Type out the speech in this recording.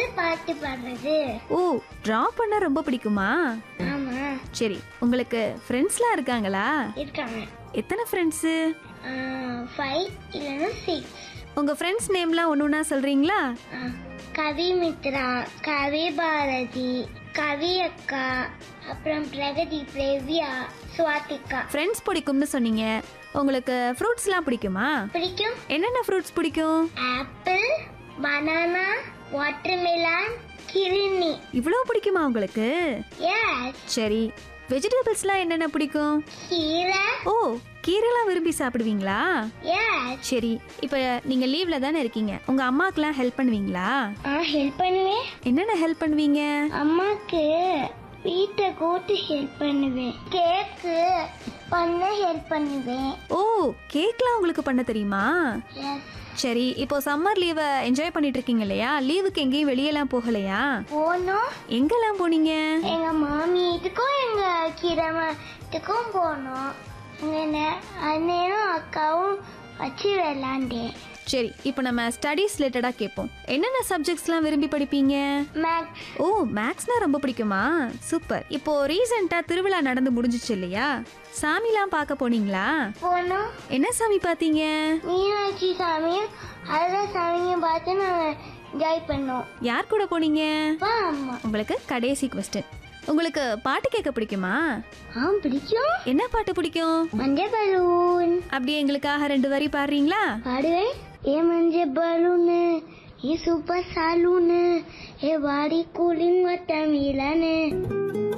பாட்டு பாடுறது ஓ டிரா பண்ண ரொம்ப பிடிக்குமா ஆமா சரி உங்களுக்கு ஃப்ரெண்ட்ஸ்லாம் இருக்காங்களா இருக்காங்க எத்தனை ஃப்ரெண்ட்ஸு ஃபைவ் இல்லைன்னா சிக்ஸ் உங்க ஃப்ரெண்ட்ஸ் நேம்லாம் ஒன்று ஒன்றா சொல்றீங்களா கவி மித்ரா கவி பாரதி கவி அக்கா அப்புறம் பிரகதி பிரவ்யா சுவாதிகா ஃப்ரெண்ட்ஸ் பிடிக்கும்னு சொன்னீங்க உங்களுக்கு ஃப்ரூட்ஸ்லாம் பிடிக்குமா பிடிக்கும் என்னென்ன ஃப்ரூட்ஸ் பிடிக்கும் ஆப்பிள் பனானா வாட்டர்மெலான் கிருணி இவ்வளோ பிடிக்குமா உங்களுக்கு எஸ் சரி வெஜிடபிள்ஸ்லாம் என்னென்ன பிடிக்கும் கீரை ஓ கீரைலாம் விரும்பி சாப்பிடுவீங்களா எஸ் சரி இப்போ நீங்க லீவ்ல தானே இருக்கீங்க உங்க அம்மாக்கெல்லாம் ஹெல்ப் பண்ணுவீங்களா ஆ ஹெல்ப் பண்ணுவேன் என்னென்ன ஹெல்ப் பண்ணுவீங்க அம்மாக்கு வீட்டை கூட்டி ஹெல்ப் பண்ணுவேன் கேக்கு பண்ண ஹெல்ப் பண்ணுவேன் ஓ கேக்லாம் உங்களுக்கு பண்ண தெரியுமா எஸ் சரி இப்போ சம்மர் லீவை என்ஜாய் பண்ணிட்டு இருக்கீங்க இல்லையா லீவுக்கு எங்கேயும் வெளியெல்லாம் போகலையா போனோம் எங்கெல்லாம் போனீங்க எங்க மாமி வீட்டுக்கும் எங்க கிரம வீட்டுக்கும் போனோம் எங்க நே- அண்ணனும் அக்காவும் வச்சு விளாண்டேன் சரி இப்போ நம்ம ஸ்டடீஸ் ரிலேட்டடாக கேட்போம் என்னென்ன சப்ஜெக்ட்ஸ்லாம் விரும்பி படிப்பீங்க மேக்ஸ் ஓ மேக்ஸ்னா ரொம்ப பிடிக்குமா சூப்பர் இப்போ ரீசெண்டாக திருவிழா நடந்து முடிஞ்சிச்சு இல்லையா சாமிலாம் பார்க்க போனீங்களா போனோம் என்ன சாமி பார்த்தீங்க மீனாட்சி சாமியும் அழகா சாமியும் பார்த்து நாங்கள் என்ஜாய் பண்ணோம் யார் கூட போனீங்க அப்பா அம்மா உங்களுக்கு கடைசி கொஸ்டின் உங்களுக்கு பாட்டு கேட்க பிடிக்குமா ஆ பிடிக்கும் என்ன பாட்டு பிடிக்கும் மஞ்சள் பலூன் அப்படியே எங்களுக்காக ரெண்டு வரி பாடுறீங்களா பாடுவேன் ஏ மஞ்சள் பலூனு ஏ சூப்பர் சாலூனு ஏ வாடி கூலிங் வட்டம் இளனு